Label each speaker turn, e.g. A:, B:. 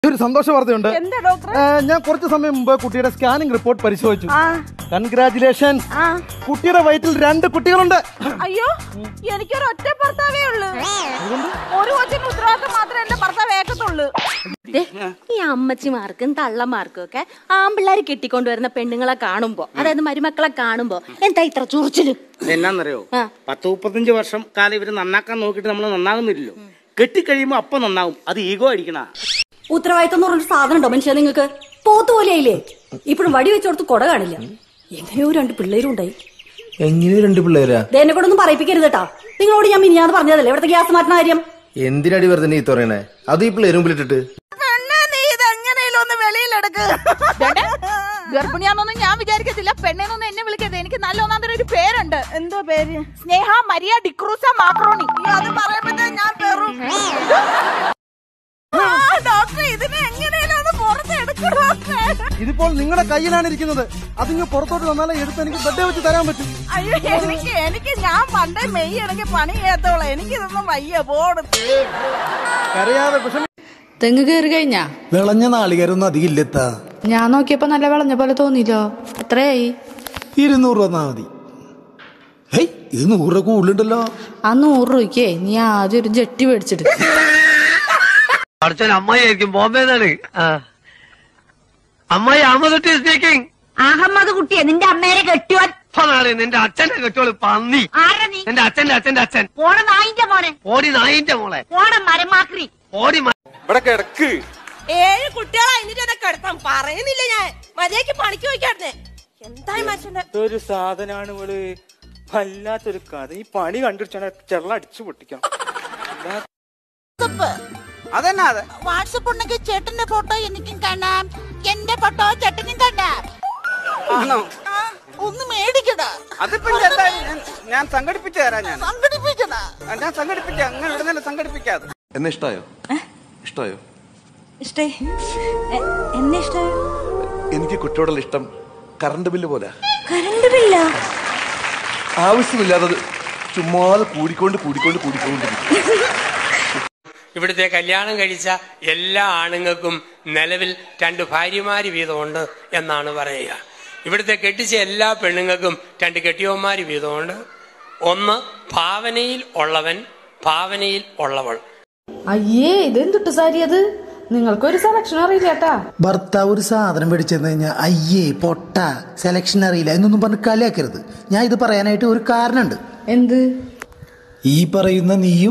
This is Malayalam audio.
A: ഒരു സന്തോഷ വാർത്തയുണ്ട്
B: എന്താ ഡോക്ടർ
A: ഏ, ഞാൻ കുറച്ച് സമയം മുമ്പ് കുട്ടിയുടെ സ്കാനിംഗ് റിപ്പോർട്ട് പരിശോധിച്ചു
B: ആ
A: കൺഗ്രാചുലേഷൻ
B: ആ
A: കുട്ടിയുടെ വയറ്റിൽ രണ്ട് കുട്ടികളുണ്ട്
B: അയ്യോ എനിക്കൊരു ഒറ്റ ഭർത്താവേ ഉള്ളു ഒരു കൊച്ചിന് ഉത്തരവാദിത്തം മാത്രമേ എന്റെ ഭർത്താവ് ഏക്കത്തുള്ളൂ
C: ദേ, ഈ അമ്മച്ചിമാർക്കും തള്ളമാർക്കും ഒക്കെ ആമ്പിള്ളേര് കെട്ടിക്കൊണ്ടുവരുന്ന പെണ്ണുങ്ങളെ കാണുമ്പോ അതായത് മരുമക്കളെ കാണുമ്പോ എന്താ ഇത്ര ചുറിച്ചില്
D: എന്നാന്നറിയോ
C: ആ.
D: പത്ത് മുപ്പത്തഞ്ച് വർഷം കാലം ഇവര് നന്നാക്കാൻ നോക്കിയിട്ട് നമ്മൾ നന്നാകുന്നില്ലല്ലോ കെട്ടിക്കഴിയുമ്പോ അപ്പൊ നന്നാവും അത് ഈഗോ അടിക്കണ
E: ഉത്തരവാദിത്തം എന്ന് പറഞ്ഞൊരു സാധനം ഉണ്ടോ മനുഷ്യ നിങ്ങൾക്ക് പോത്ത് പോലെയായില്ലേ ഇപ്പോഴും വടി വെച്ചോടത്ത് കൊട കാണില്ല എങ്ങനെയോ രണ്ട് പിള്ളേരും ഉണ്ടായി
F: എങ്ങനെ രണ്ട് പിള്ളേരാ
E: ദേ എന്നെ കൊണ്ടൊന്നും പറയിപ്പിക്കരുത് കേട്ടാ നിങ്ങളോട് ഞാൻ മിനിയാന്ന് പറഞ്ഞതല്ലേ ഇവിടുത്തെ ഗ്യാസ് മാറ്റുന്ന കാര്യം
F: എന്തിനടി വെറുതെ നീ പറയണേ അത് ഈ പിള്ളേരും മുമ്പിലിട്ടിട്ട്
B: പെണ്ണെ നീ ഇത് എങ്ങനെയും ഒന്ന് വെളിയിലെടുക്ക് ഗർഭിണിയാന്നൊന്നും ഞാൻ വിചാരിക്കത്തില്ല പെണ്ണെന്നൊന്നും എന്നെ വിളിക്കരുത് എനിക്ക് നല്ല ഒന്നാം തരം ഒരു പേരുണ്ട് എന്തോ പേര് സ്നേഹ മരിയ ഡിക്രൂസ മാക്രോണി അത് പറയുമ്പോഴത്തേ ഞാൻ പേറും ഡോക്ടർ ഇതിനെ എങ്ങനെയും ഒന്ന് പുറത്തെടുക്കും ഡോക്ടറെ
A: ഇതിപ്പോൾ നിങ്ങളുടെ കയ്യിലാണ് ഇരിക്കുന്നത് അതിങ്ങ് പുറത്തോട്ട് തന്നാലേ എടുത്ത് എനിക്ക് ബെഡ് വെച്ച് തരാൻ പറ്റും
B: അയ്യോ എനിക്ക് എനിക്ക് ഞാൻ പണ്ടേ മെയ് ഇടയ്ക്ക് പണി ചെയ്യാത്തോളാം എനിക്കിതൊന്നും വയ്യ പോടും
A: കരയാതെ വിഷമി
G: തെങ്ങ് കയറി കഴിഞ്ഞാ
F: വിളഞ്ഞ നാളികേരൊന്നും അധികം ഇല്ലെത്താ
G: ഞാൻ നോക്കിയപ്പോ നല്ല വിളഞ്ഞ പോലെ തോന്നിയില്ലോ എത്രയായി
F: ഇരുന്നൂറ് രൂപ തന്നാ മതി ഹേയ് ഇത് നൂറ് രൂപ കൂടുതലുണ്ടല്ലോ
G: ആ നൂറ് രൂപയ്ക്കേ നീ ആദ്യം ഒരു ജെട്ടി മേടിച്ചിട്ട്
H: പഠിച്ചൻ അമ്മായിരിക്കും ബോംബെന്നാണ് അമ്മായി അഹമ്മദ് സ്പീക്കിംഗ്
E: അഹമ്മദ് കുട്ടിയെ നിന്റെ അമ്മേനെ കെട്ടിയോ
H: നിന്റെ അച്ഛന്റെ കെട്ടോള് പന്നി
E: ആരാ നീ
H: എന്റെ അച്ഛന്റെ അച്ഛന്റെ അച്ഛൻ
E: പോണ നായിന്റെ മോനെ
H: ഓടി നായിന്റെ മോളെ
E: പോണ മരമാക്രി
H: ഓടി മ-
B: ഏഴ് കുട്ടികളെ അതിന്റെ കിടത്താൻ പറയുന്നില്ല ഞാൻ മര്യാദക്ക് പണിക്ക് പോയിക്കാടുന്നേ എന്തായി മനുഷ്യന്റെ
I: ഒരു സാധനാണ് ഇവള് വല്ലാത്തൊരു കഥ ഈ പണി കണ്ടുപിടിച്ചാണ് ചെള്ള അടിച്ചു പൊട്ടിക്കണം അതെന്നാ അതെ
B: വാട്സപ്പ് ഉണ്ടെങ്കിൽ ചേട്ടന്റെ ഫോട്ടോ എനിക്കും കാണാം എന്റെ ഫോട്ടോ ചേട്ടനും കാണാം
I: ആണോ
B: ആ, ഒന്ന് മേടിക്കടാ
I: അതിപ്പോ ഇനി എന്താ? ഞാൻ- ഞാൻ സംഘടിപ്പിച്ചു തരാം ഞാൻ
B: സംഘടിപ്പിക്കടാ
I: ആ, ഞാൻ സംഘടിപ്പിക്കാം അങ്ങനെ ഇടുന്നല്ലേ സംഘടിപ്പിക്കാതെ
J: എന്നെ ഇഷ്ടായോ ഇഷ്ടായോ
E: ഇഷ്ടായി എന്നെ ഇഷ്ടായോ
J: എനിക്ക് കുട്ടിയോടുള്ള ഇഷ്ടം കറണ്ട് ബില്ല് പോലെ
E: കരണ്ട് ബില്ല
J: ആവശ്യമില്ലാത്തത് ചുമ്മാതെ കൂടിക്കൊണ്ട് കൂടിക്കൊണ്ട് കൂടിക്കൊണ്ടിരിക്കും
H: ഇവിടുത്തെ കല്യാണം കഴിച്ച എല്ലാ ആണുങ്ങൾക്കും നിലവിൽ രണ്ട് ഭാര്യമാര് വീതമുണ്ട് എന്നാണ് പറയുക ഇവിടുത്തെ കെട്ടിച്ച എല്ലാ പെണ്ണുങ്ങൾക്കും രണ്ട് കെട്ടിയവന്മാര് വീതമുണ്ട് ഒന്ന് ഭാവനയിൽ ഉള്ളവൻ ഭാവനയിൽ ഉള്ളവൾ
G: അയ്യേ ഇതെന്തുട്ട് സാരി അത് നിങ്ങൾക്കൊരു സെലക്ഷൻ അറിയില്ല കേട്ടാ
F: ഭർത്താവ് ഒരു സാധനം മേടിച്ചെന്ന് കഴിഞ്ഞാൽ അയ്യേ പൊട്ട സെലക്ഷൻ അറിയില്ല എന്നൊന്നും പറഞ്ഞ് കളിയാക്കരുത് ഞാൻ ഇത് പറയാനായിട്ട് ഒരു കാരണമുണ്ട്
G: എന്ത്
F: ഈ പറയുന്ന നീയും